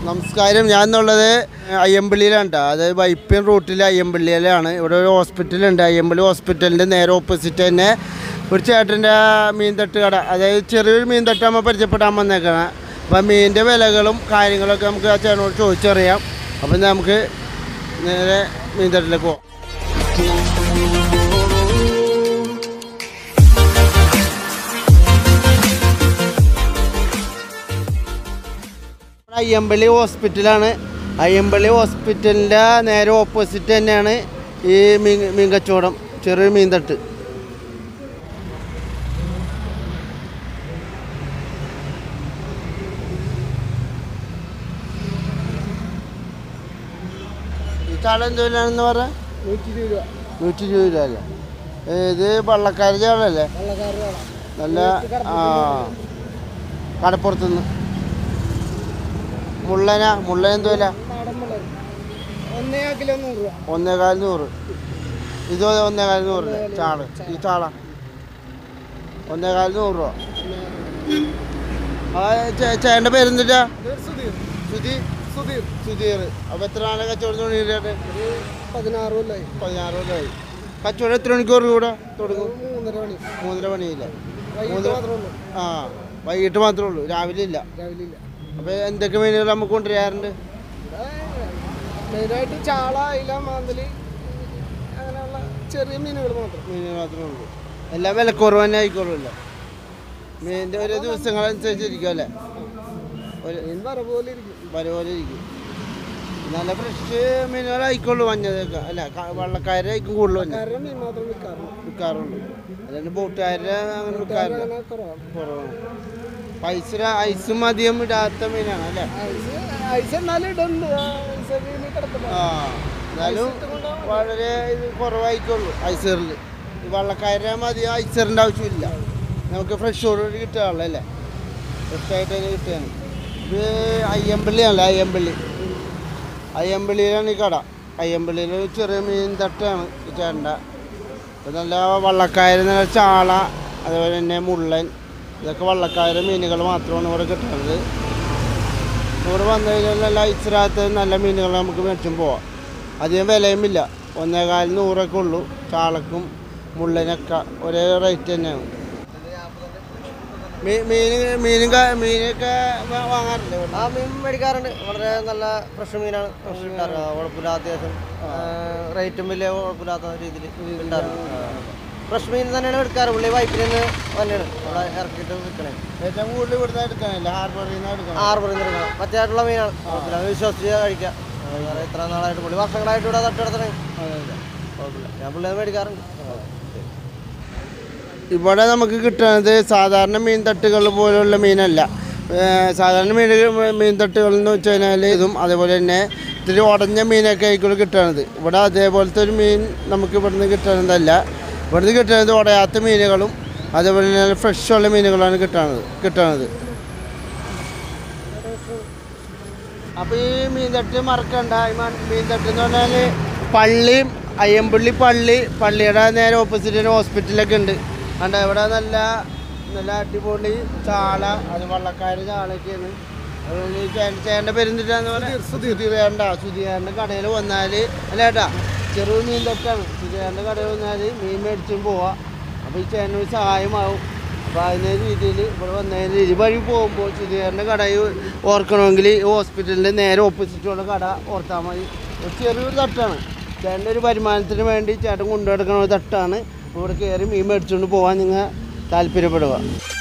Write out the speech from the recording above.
നമസ്കാരം ഞാൻ എന്നുള്ളത് അയ്യമ്പള്ളിയിലാണ് ട്ടോ. അതായത് വൈപ്പിൻ റൂട്ടിൽ അയ്യമ്പള്ളിയിലാണ് ഇവിടെ ഒരു ഹോസ്പിറ്റലുണ്ട് അയ്യമ്പള്ളി ഹോസ്പിറ്റലിൻ്റെ നേരെ ഓപ്പോസിറ്റ് തന്നെ ഒരു ചേട്ടൻ്റെ മീൻതട്ട് കട അതായത് ചെറിയൊരു മീൻതട്ട് നമ്മൾ പരിചയപ്പെടാൻ വന്നേക്കണം അപ്പം മീനിൻ്റെ വിലകളും കാര്യങ്ങളൊക്കെ നമുക്ക് ആ ചേട്ടനോട് ചോദിച്ചറിയാം അപ്പം നമുക്ക് നേരെ മീൻതട്ടിലേക്ക് പോകാം അയ്യമ്പള്ളി ഹോസ്പിറ്റലാണ് അയ്യമ്പള്ളി ഹോസ്പിറ്റലിൻ്റെ നേരെ ഓപ്പോസിറ്റ് തന്നെയാണ് ഈ മീൻ മീൻ കച്ചവടം ചെറിയ മീൻ തട്ട് ഈ ചാള എന്തോലാണെന്ന് പറഞ്ഞ നൂറ്റി ഇരുപത് രൂപ നൂറ്റി ഇരുപത് രൂപ അല്ലേ ഇത് വള്ളക്കാരി ചാളല്ലേ വെള്ളക്കാരുടെ നല്ല ആ കടപ്പുറത്തുനിന്ന് മുള്ളന മുള്ളൻ എന്തോല നാടൻ വെള്ളം ഒന്നേ കിലോ നൂറ് രൂപ ഒന്നേകാൽ നൂറ് ഇത് ഒന്നേകാൽ നൂറ് ചാള് ഈ ചാള ഒന്നേകാൽ നൂറ് രൂപ ആ ചേ- ചേട്ടൻ്റെ പേരെന്തിട്ടാ ഇത് സുധീർ സുധി സുധീർ സുധീർ അപ്പോൾ എത്ര നാളെ കച്ചവടം തുടങ്ങിയിട്ട് ഒരു പതിനാറ് കൊല്ലായി പതിനാറ് കൊല്ലമായി കച്ചവടം എത്ര മണിക്കൂർ കൂടെ തുടങ്ങും ഒരു മൂന്നര മണി മൂന്നര മണിയില്ല വൈകിട്ട് മാത്രമേ ഉള്ളൂ ആ വൈകിട്ട് മാത്രമേ ഉള്ളൂ രാവിലെ ഇല്ല രാവിലെ ഇല്ല അപ്പോൾ എന്തൊക്കെ മീനുകൾ നമുക്ക് കൊണ്ടുവരാറുണ്ട് ഇവിടെ മെയിനായിട്ട് ചാള അയില മാന്തല് അങ്ങനെയുള്ള ചെറിയ മീനുകൾ മാത്രം മീനുകൾ മാത്രമേ ഉള്ളൂ എല്ലാം വിലക്കുറവ് തന്നെ ആയിക്കോളൂല്ലോ മീനിൻ്റെ ഓരോ ദിവസങ്ങളനുസരിച്ചിരിക്കും അല്ലേ ഒരു മീൻ വര പോലെ ഇരിക്കും വര പോലെ ഇരിക്കും നല്ല ഫ്രഷ് മീനുകളായിക്കോളൂ മഞ്ഞതൊക്കെ അല്ല ക- വള്ളക്കാരായിരിക്കും കൂടുതൽ തന്നെ കര മീൻ മാത്രം വിൽക്കാറുള്ളൂ വിൽക്കാറുള്ളൂ അല്ലാണ്ട് ബോട്ടുകാരുടെ അങ്ങനെ വിൽക്കാറില്ല അങ്ങനെ കുറവാണ് കുറവാണ് പൈസ ഐസും അധികം ഇടാത്ത മീനാണ് അല്ലേ ഐസ് ഐസ് എന്നാലും ഇടുന്നുണ്ട് ഐസ് മീൻ കിടത്തില്ല ആ എന്നാലും വളരെ ഇത് കുറവായിക്കുള്ളൂ ഐസറിൽ ഈ വള്ളക്കാരുടെ മതി ഐസറിൻ്റെ ആവശ്യമില്ല നമുക്ക് ഫ്രഷോടുകൂടി കിട്ടുകയുള്ളൂ അല്ലേ ഫ്രഷായിട്ട് തന്നെ കിട്ടുകയാണ് ഇത് അയ്യമ്പള്ളിയാണല്ലോ അയ്യമ്പള്ളി അയ്യമ്പള്ളിയിലാണ് ഈ കട അയ്യമ്പള്ളിയിൽ ഒരു ചെറിയ മീൻ തട്ടാണ് ഈ ചേട്ടൻ്റെ ഇപ്പം നല്ല വള്ളക്കാര് നല്ല ചാള അതുപോലെ തന്നെ മുള്ളൻ ഇതൊക്കെ വള്ളക്കാര് മീനുകൾ മാത്രമാണ് ഇവിടെ കിട്ടുന്നത് ഇവിടെ വന്നു കഴിഞ്ഞാൽ നല്ല ഐസിനകത്ത് നല്ല മീനുകൾ നമുക്ക് മേടിച്ചും പോവാം അധികം വിലയുമില്ല ഒന്നേകാൽ നൂറൊക്കെ ഉള്ളൂ ചാളക്കും മുള്ളനൊക്കെ ഒരേ റേറ്റ് തന്നെയാണ് മീൻ മീൻ മീനും ക- മീനൊക്കെ വാ- വാങ്ങാറില്ലേ ഇവിടെ? ആ മീൻ മേടിക്കാറുണ്ട് വളരെ നല്ല ഫ്രഷ് മീനാണ് കിട്ടാറ് കുഴപ്പമില്ല അത്യാവശ്യം റേറ്റും വലിയ കുഴപ്പമില്ലാത്ത രീതിയിൽ കിട്ടാറുണ്ട് ഫ്രഷ് മീൻ തന്നെയാണ് എടുക്കാറ് പുള്ളി വൈപ്പിൽ നിന്ന് തന്നെയാണ് അവിടെ ഇറക്കിയിട്ട് വിൽക്കണേ ഏറ്റവും കൂടുതൽ ഇവിടുന്ന് എടുക്കാനല്ല ഹാർബറിൽ നിന്ന് എടുക്കണം ആറ് നിന്ന് എടുക്കണം മറ്റായിട്ടുള്ള മീനാണ് കുഴപ്പമില്ല അത് വിശ്വസിച്ച് കഴിക്കാം വേറെ ഇത്ര നാളായിട്ട് പുള്ളി വർഷങ്ങളായിട്ട് ഇവിടെ തട്ടെടുത്തണേ കുഴപ്പമില്ല ഞാൻ പുള്ളി അത് മേടിക്കാറുണ്ട് ഇവിടെ നമുക്ക് കിട്ടുന്നത് സാധാരണ മീൻ തട്ടുകൾ പോലുള്ള മീനല്ല ഏർ സാധാരണ മീൻ മീൻ തട്ടുകൾ എന്ന് വെച്ച് കഴിഞ്ഞാൽ ഇതും അതേപോലെ തന്നെ ഇത്തിരി ഉടഞ്ഞ മീനൊക്കെ ആയിക്കോളും കിട്ടണത് ഇവിടെ അതേപോലത്തെ ഒരു മീൻ നമുക്ക് ഇവിടുന്ന് കിട്ടുന്നതല്ല ഇവിടുന്ന് കിട്ടുന്നത് ഉടയാത്ത മീനുകളും അതേപോലെ തന്നെ ഫ്രഷ് ഉള്ള മീനുകളാണ് കിട്ടണത് കിട്ടണത് അപ്പോൾ ഈ മീൻതട്ട് മറക്കണ്ട ഈ മൺ- മീൻതട്ട് എന്ന് പറഞ്ഞാൽ പള്ളിയും അയ്യമ്പള്ളി പള്ളി പള്ളിയുടെ നേരെ ഓപ്പോസിറ്റ് ഹോസ്പിറ്റലൊക്കെ ഉണ്ട് കണ്ട ഇവിടെ നല്ല നല്ല അടിപൊളി ചാള അത് വള്ളക്കാര് ചാളയൊക്കെയാണ് അതുകൊണ്ട് ഈ ചേ- ചേട്ടൻ്റെ പേരെന്തിട്ടാന്ന് പറഞ്ഞാൽ സുധീരേണ്ട സുധീരൻ്റെ കടയിൽ വന്നാൽ അല്ല ഏട്ടാ ചെറു മീൻ തട്ടാണ് സുധീരൻ്റെ കടയിൽ വന്നാൽ മീൻ മേടിച്ചും പോവാം അപ്പോൾ ഈ ചേട്ടന് ഒരു സഹായമാവും അപ്പോൾ അതിൻ്റെ രീതിയിൽ ഇവിടെ വന്നതിന് രീതി വഴി പോകുമ്പോൾ സുധീരൻ്റെ കടയിൽ ഓർക്കണമെങ്കിൽ ഈ ഹോസ്പിറ്റലിൻ്റെ നേരെ ഓപ്പോസിറ്റുള്ള കട ഓർത്താൽ മതി ഒരു ചെറിയൊരു തട്ടാണ് ചേട്ടൻ്റെ ഒരു വരുമാനത്തിന് വേണ്ടി ചേട്ടൻ കൊണ്ടുനടക്കുന്ന ഒരു തട്ടാണ് ഇവിടെ കയറി മീൻ മേടിച്ചുകൊണ്ട് പോകാൻ നിങ്ങൾ താല്പര്യപ്പെടുക